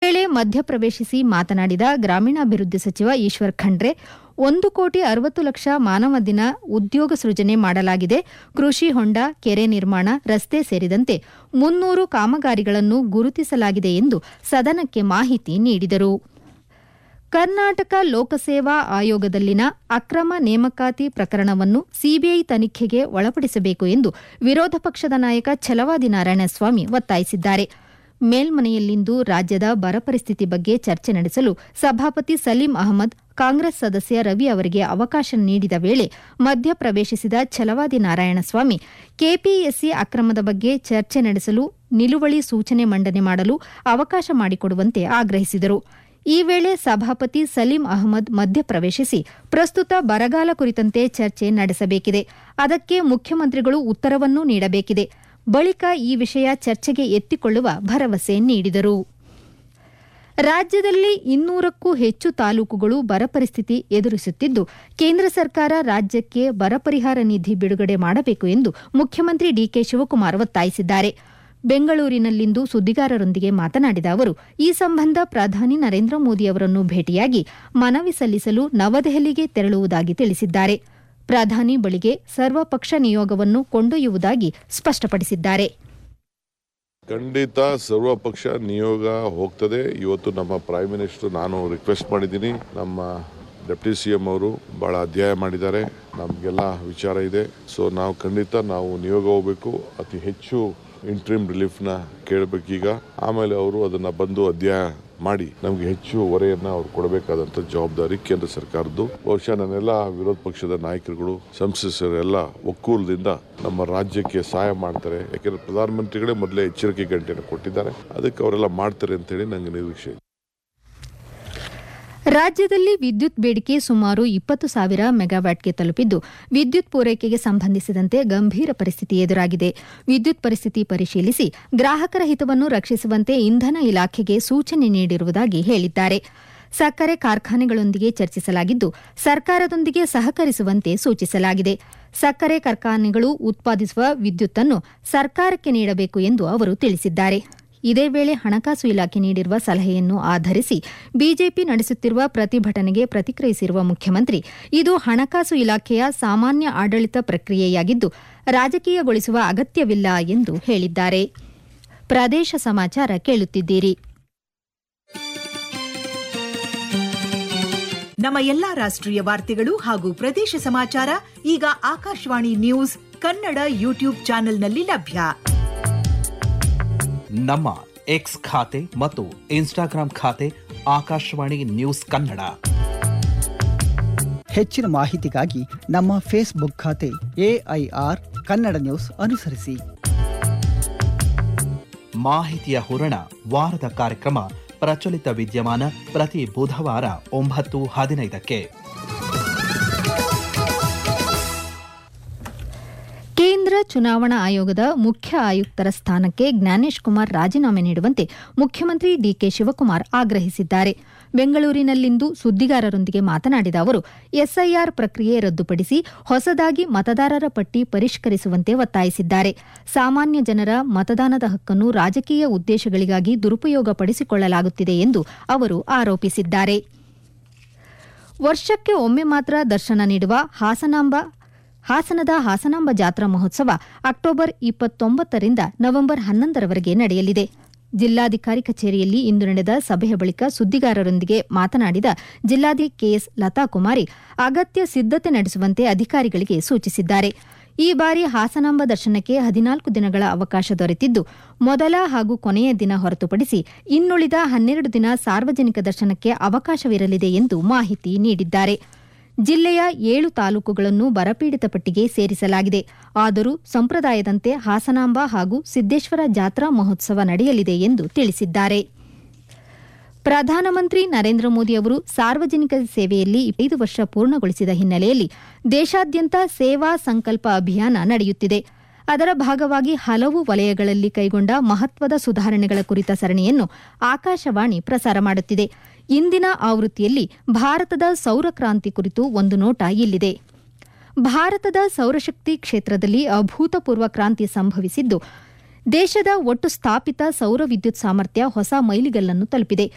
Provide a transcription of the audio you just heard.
ವೇಳೆ ಮಧ್ಯಪ್ರವೇಶಿಸಿ ಮಾತನಾಡಿದ ಗ್ರಾಮೀಣಾಭಿವೃದ್ಧಿ ಸಚಿವ ಈಶ್ವರ್ ಖಂಡ್ರೆ ಒಂದು ಕೋಟಿ ಅರವತ್ತು ಲಕ್ಷ ಮಾನವ ದಿನ ಉದ್ಯೋಗ ಸೃಜನೆ ಮಾಡಲಾಗಿದೆ ಕೃಷಿ ಹೊಂಡ ಕೆರೆ ನಿರ್ಮಾಣ ರಸ್ತೆ ಸೇರಿದಂತೆ ಮುನ್ನೂರು ಕಾಮಗಾರಿಗಳನ್ನು ಗುರುತಿಸಲಾಗಿದೆ ಎಂದು ಸದನಕ್ಕೆ ಮಾಹಿತಿ ನೀಡಿದರು ಕರ್ನಾಟಕ ಲೋಕಸೇವಾ ಆಯೋಗದಲ್ಲಿನ ಅಕ್ರಮ ನೇಮಕಾತಿ ಪ್ರಕರಣವನ್ನು ಸಿಬಿಐ ತನಿಖೆಗೆ ಒಳಪಡಿಸಬೇಕು ಎಂದು ವಿರೋಧ ಪಕ್ಷದ ನಾಯಕ ಛಲವಾದಿ ನಾರಾಯಣಸ್ವಾಮಿ ಒತ್ತಾಯಿಸಿದ್ದಾರೆ ಮೇಲ್ಮನೆಯಲ್ಲಿಂದು ರಾಜ್ಯದ ಬರ ಪರಿಸ್ಥಿತಿ ಬಗ್ಗೆ ಚರ್ಚೆ ನಡೆಸಲು ಸಭಾಪತಿ ಸಲೀಂ ಅಹಮದ್ ಕಾಂಗ್ರೆಸ್ ಸದಸ್ಯ ರವಿ ಅವರಿಗೆ ಅವಕಾಶ ನೀಡಿದ ವೇಳೆ ಮಧ್ಯಪ್ರವೇಶಿಸಿದ ಛಲವಾದಿ ನಾರಾಯಣಸ್ವಾಮಿ ಕೆಪಿಎಸ್ಸಿ ಅಕ್ರಮದ ಬಗ್ಗೆ ಚರ್ಚೆ ನಡೆಸಲು ನಿಲುವಳಿ ಸೂಚನೆ ಮಂಡನೆ ಮಾಡಲು ಅವಕಾಶ ಮಾಡಿಕೊಡುವಂತೆ ಆಗ್ರಹಿಸಿದರು ಈ ವೇಳೆ ಸಭಾಪತಿ ಸಲೀಂ ಅಹಮದ್ ಮಧ್ಯಪ್ರವೇಶಿಸಿ ಪ್ರಸ್ತುತ ಬರಗಾಲ ಕುರಿತಂತೆ ಚರ್ಚೆ ನಡೆಸಬೇಕಿದೆ ಅದಕ್ಕೆ ಮುಖ್ಯಮಂತ್ರಿಗಳು ಉತ್ತರವನ್ನೂ ನೀಡಬೇಕಿದೆ ಬಳಿಕ ಈ ವಿಷಯ ಚರ್ಚೆಗೆ ಎತ್ತಿಕೊಳ್ಳುವ ಭರವಸೆ ನೀಡಿದರು ರಾಜ್ಯದಲ್ಲಿ ಇನ್ನೂರಕ್ಕೂ ಹೆಚ್ಚು ತಾಲೂಕುಗಳು ಬರ ಪರಿಸ್ಥಿತಿ ಎದುರಿಸುತ್ತಿದ್ದು ಕೇಂದ್ರ ಸರ್ಕಾರ ರಾಜ್ಯಕ್ಕೆ ಬರ ಪರಿಹಾರ ನಿಧಿ ಬಿಡುಗಡೆ ಮಾಡಬೇಕು ಎಂದು ಮುಖ್ಯಮಂತ್ರಿ ಡಿಕೆ ಶಿವಕುಮಾರ್ ಒತ್ತಾಯಿಸಿದ್ದಾರೆ ಬೆಂಗಳೂರಿನಲ್ಲಿಂದು ಸುದ್ದಿಗಾರರೊಂದಿಗೆ ಮಾತನಾಡಿದ ಅವರು ಈ ಸಂಬಂಧ ಪ್ರಧಾನಿ ನರೇಂದ್ರ ಮೋದಿ ಅವರನ್ನು ಭೇಟಿಯಾಗಿ ಮನವಿ ಸಲ್ಲಿಸಲು ನವದೆಹಲಿಗೆ ತೆರಳುವುದಾಗಿ ತಿಳಿಸಿದ್ದಾರೆ ಪ್ರಧಾನಿ ಬಳಿಗೆ ಸರ್ವಪಕ್ಷ ನಿಯೋಗವನ್ನು ಕೊಂಡೊಯ್ಯುವುದಾಗಿ ಸ್ಪಷ್ಟಪಡಿಸಿದ್ದಾರೆ ಖಂಡಿತ ಸರ್ವಪಕ್ಷ ನಿಯೋಗ ಹೋಗ್ತದೆ ಇವತ್ತು ನಮ್ಮ ಪ್ರೈಮ್ ಮಿನಿಸ್ಟರ್ ನಾನು ರಿಕ್ವೆಸ್ಟ್ ಮಾಡಿದ್ದೀನಿ ನಮ್ಮ ಡೆಪ್ಟಿ ಸಿ ಎಂ ಅವರು ಬಹಳ ಅಧ್ಯಾಯ ಮಾಡಿದ್ದಾರೆ ನಮಗೆಲ್ಲ ವಿಚಾರ ಇದೆ ಸೊ ನಾವು ಖಂಡಿತ ನಾವು ನಿಯೋಗ ಹೋಗಬೇಕು ಅತಿ ಹೆಚ್ಚು ಇಂಟ್ರೀಮ್ ರಿಲೀಫ್ನ ಕೇಳಬೇಕೀಗ ಆಮೇಲೆ ಅವರು ಅದನ್ನ ಬಂದು ಅಧ್ಯಾಯ ಮಾಡಿ ನಮಗೆ ಹೆಚ್ಚು ಹೊರೆಯನ್ನ ಅವ್ರು ಕೊಡಬೇಕಾದಂತ ಜವಾಬ್ದಾರಿ ಕೇಂದ್ರ ಸರ್ಕಾರದ್ದು ಬಹುಶಃ ನನ್ನೆಲ್ಲ ವಿರೋಧ ಪಕ್ಷದ ನಾಯಕರುಗಳು ಸಂಸದರೆಲ್ಲ ಒಕ್ಕೂಲದಿಂದ ನಮ್ಮ ರಾಜ್ಯಕ್ಕೆ ಸಹಾಯ ಮಾಡ್ತಾರೆ ಯಾಕೆಂದ್ರೆ ಪ್ರಧಾನಮಂತ್ರಿಗಳೇ ಮೊದಲೇ ಎಚ್ಚರಿಕೆ ಗಂಟೆಯನ್ನು ಕೊಟ್ಟಿದ್ದಾರೆ ಅದಕ್ಕೆ ಅವರೆಲ್ಲ ಮಾಡ್ತಾರೆ ಅಂತ ಹೇಳಿ ನಂಗೆ ನಿರೀಕ್ಷೆ ಇದೆ ರಾಜ್ಯದಲ್ಲಿ ವಿದ್ಯುತ್ ಬೇಡಿಕೆ ಸುಮಾರು ಇಪ್ಪತ್ತು ಸಾವಿರ ಮೆಗಾವ್ಯಾಟ್ಗೆ ತಲುಪಿದ್ದು ವಿದ್ಯುತ್ ಪೂರೈಕೆಗೆ ಸಂಬಂಧಿಸಿದಂತೆ ಗಂಭೀರ ಪರಿಸ್ಥಿತಿ ಎದುರಾಗಿದೆ ವಿದ್ಯುತ್ ಪರಿಸ್ಥಿತಿ ಪರಿಶೀಲಿಸಿ ಗ್ರಾಹಕರ ಹಿತವನ್ನು ರಕ್ಷಿಸುವಂತೆ ಇಂಧನ ಇಲಾಖೆಗೆ ಸೂಚನೆ ನೀಡಿರುವುದಾಗಿ ಹೇಳಿದ್ದಾರೆ ಸಕ್ಕರೆ ಕಾರ್ಖಾನೆಗಳೊಂದಿಗೆ ಚರ್ಚಿಸಲಾಗಿದ್ದು ಸರ್ಕಾರದೊಂದಿಗೆ ಸಹಕರಿಸುವಂತೆ ಸೂಚಿಸಲಾಗಿದೆ ಸಕ್ಕರೆ ಕಾರ್ಖಾನೆಗಳು ಉತ್ಪಾದಿಸುವ ವಿದ್ಯುತ್ತನ್ನು ಸರ್ಕಾರಕ್ಕೆ ನೀಡಬೇಕು ಎಂದು ಅವರು ತಿಳಿಸಿದ್ದಾರೆ ಇದೇ ವೇಳೆ ಹಣಕಾಸು ಇಲಾಖೆ ನೀಡಿರುವ ಸಲಹೆಯನ್ನು ಆಧರಿಸಿ ಬಿಜೆಪಿ ನಡೆಸುತ್ತಿರುವ ಪ್ರತಿಭಟನೆಗೆ ಪ್ರತಿಕ್ರಿಯಿಸಿರುವ ಮುಖ್ಯಮಂತ್ರಿ ಇದು ಹಣಕಾಸು ಇಲಾಖೆಯ ಸಾಮಾನ್ಯ ಆಡಳಿತ ಪ್ರಕ್ರಿಯೆಯಾಗಿದ್ದು ರಾಜಕೀಯಗೊಳಿಸುವ ಅಗತ್ಯವಿಲ್ಲ ಎಂದು ಹೇಳಿದ್ದಾರೆ ಪ್ರದೇಶ ಸಮಾಚಾರ ಕೇಳುತ್ತಿದ್ದೀರಿ ನಮ್ಮ ಎಲ್ಲಾ ರಾಷ್ಟ್ರೀಯ ವಾರ್ತೆಗಳು ಹಾಗೂ ಪ್ರದೇಶ ಸಮಾಚಾರ ಈಗ ಆಕಾಶವಾಣಿ ನ್ಯೂಸ್ ಕನ್ನಡ ಯೂಟ್ಯೂಬ್ ಚಾನೆಲ್ನಲ್ಲಿ ಲಭ್ಯ ನಮ್ಮ ಎಕ್ಸ್ ಖಾತೆ ಮತ್ತು ಇನ್ಸ್ಟಾಗ್ರಾಂ ಖಾತೆ ಆಕಾಶವಾಣಿ ನ್ಯೂಸ್ ಕನ್ನಡ ಹೆಚ್ಚಿನ ಮಾಹಿತಿಗಾಗಿ ನಮ್ಮ ಫೇಸ್ಬುಕ್ ಖಾತೆ ಎಐಆರ್ ಕನ್ನಡ ನ್ಯೂಸ್ ಅನುಸರಿಸಿ ಮಾಹಿತಿಯ ಹೂರಣ ವಾರದ ಕಾರ್ಯಕ್ರಮ ಪ್ರಚಲಿತ ವಿದ್ಯಮಾನ ಪ್ರತಿ ಬುಧವಾರ ಒಂಬತ್ತು ಹದಿನೈದಕ್ಕೆ ಕೇಂದ್ರ ಚುನಾವಣಾ ಆಯೋಗದ ಮುಖ್ಯ ಆಯುಕ್ತರ ಸ್ಥಾನಕ್ಕೆ ಜ್ಞಾನೇಶ್ ಕುಮಾರ್ ರಾಜೀನಾಮೆ ನೀಡುವಂತೆ ಮುಖ್ಯಮಂತ್ರಿ ಡಿಕೆ ಶಿವಕುಮಾರ್ ಆಗ್ರಹಿಸಿದ್ದಾರೆ ಬೆಂಗಳೂರಿನಲ್ಲಿಂದು ಸುದ್ದಿಗಾರರೊಂದಿಗೆ ಮಾತನಾಡಿದ ಅವರು ಎಸ್ಐಆರ್ ಪ್ರಕ್ರಿಯೆ ರದ್ದುಪಡಿಸಿ ಹೊಸದಾಗಿ ಮತದಾರರ ಪಟ್ಟಿ ಪರಿಷ್ಕರಿಸುವಂತೆ ಒತ್ತಾಯಿಸಿದ್ದಾರೆ ಸಾಮಾನ್ಯ ಜನರ ಮತದಾನದ ಹಕ್ಕನ್ನು ರಾಜಕೀಯ ಉದ್ದೇಶಗಳಿಗಾಗಿ ದುರುಪಯೋಗಪಡಿಸಿಕೊಳ್ಳಲಾಗುತ್ತಿದೆ ಎಂದು ಅವರು ಆರೋಪಿಸಿದ್ದಾರೆ ವರ್ಷಕ್ಕೆ ಒಮ್ಮೆ ಮಾತ್ರ ದರ್ಶನ ನೀಡುವ ಹಾಸನಾಂಬ ಹಾಸನದ ಹಾಸನಾಂಬ ಜಾತ್ರಾ ಮಹೋತ್ಸವ ಅಕ್ಟೋಬರ್ ಇಪ್ಪತ್ತೊಂಬತ್ತರಿಂದ ನವೆಂಬರ್ ಹನ್ನೊಂದರವರೆಗೆ ನಡೆಯಲಿದೆ ಜಿಲ್ಲಾಧಿಕಾರಿ ಕಚೇರಿಯಲ್ಲಿ ಇಂದು ನಡೆದ ಸಭೆಯ ಬಳಿಕ ಸುದ್ದಿಗಾರರೊಂದಿಗೆ ಮಾತನಾಡಿದ ಜಿಲ್ಲಾಧಿ ಕೆಎಸ್ ಲತಾಕುಮಾರಿ ಅಗತ್ಯ ಸಿದ್ದತೆ ನಡೆಸುವಂತೆ ಅಧಿಕಾರಿಗಳಿಗೆ ಸೂಚಿಸಿದ್ದಾರೆ ಈ ಬಾರಿ ಹಾಸನಾಂಬ ದರ್ಶನಕ್ಕೆ ಹದಿನಾಲ್ಕು ದಿನಗಳ ಅವಕಾಶ ದೊರೆತಿದ್ದು ಮೊದಲ ಹಾಗೂ ಕೊನೆಯ ದಿನ ಹೊರತುಪಡಿಸಿ ಇನ್ನುಳಿದ ಹನ್ನೆರಡು ದಿನ ಸಾರ್ವಜನಿಕ ದರ್ಶನಕ್ಕೆ ಅವಕಾಶವಿರಲಿದೆ ಎಂದು ಮಾಹಿತಿ ನೀಡಿದ್ದಾರೆ ಜಿಲ್ಲೆಯ ಏಳು ತಾಲೂಕುಗಳನ್ನು ಬರಪೀಡಿತ ಪಟ್ಟಿಗೆ ಸೇರಿಸಲಾಗಿದೆ ಆದರೂ ಸಂಪ್ರದಾಯದಂತೆ ಹಾಸನಾಂಬ ಹಾಗೂ ಸಿದ್ದೇಶ್ವರ ಜಾತ್ರಾ ಮಹೋತ್ಸವ ನಡೆಯಲಿದೆ ಎಂದು ತಿಳಿಸಿದ್ದಾರೆ ಪ್ರಧಾನಮಂತ್ರಿ ನರೇಂದ್ರ ಮೋದಿ ಅವರು ಸಾರ್ವಜನಿಕ ಸೇವೆಯಲ್ಲಿ ಐದು ವರ್ಷ ಪೂರ್ಣಗೊಳಿಸಿದ ಹಿನ್ನೆಲೆಯಲ್ಲಿ ದೇಶಾದ್ಯಂತ ಸೇವಾ ಸಂಕಲ್ಪ ಅಭಿಯಾನ ನಡೆಯುತ್ತಿದೆ ಅದರ ಭಾಗವಾಗಿ ಹಲವು ವಲಯಗಳಲ್ಲಿ ಕೈಗೊಂಡ ಮಹತ್ವದ ಸುಧಾರಣೆಗಳ ಕುರಿತ ಸರಣಿಯನ್ನು ಆಕಾಶವಾಣಿ ಪ್ರಸಾರ ಮಾಡುತ್ತಿದೆ ಇಂದಿನ ಆವೃತ್ತಿಯಲ್ಲಿ ಭಾರತದ ಸೌರ ಕ್ರಾಂತಿ ಕುರಿತು ಒಂದು ನೋಟ ಇಲ್ಲಿದೆ ಭಾರತದ ಸೌರಶಕ್ತಿ ಕ್ಷೇತ್ರದಲ್ಲಿ ಅಭೂತಪೂರ್ವ ಕ್ರಾಂತಿ ಸಂಭವಿಸಿದ್ದು ದೇಶದ ಒಟ್ಟು ಸ್ಥಾಪಿತ ಸೌರ ವಿದ್ಯುತ್ ಸಾಮರ್ಥ್ಯ ಹೊಸ ಮೈಲಿಗಲ್ಲನ್ನು ತಲುಪಿದೆ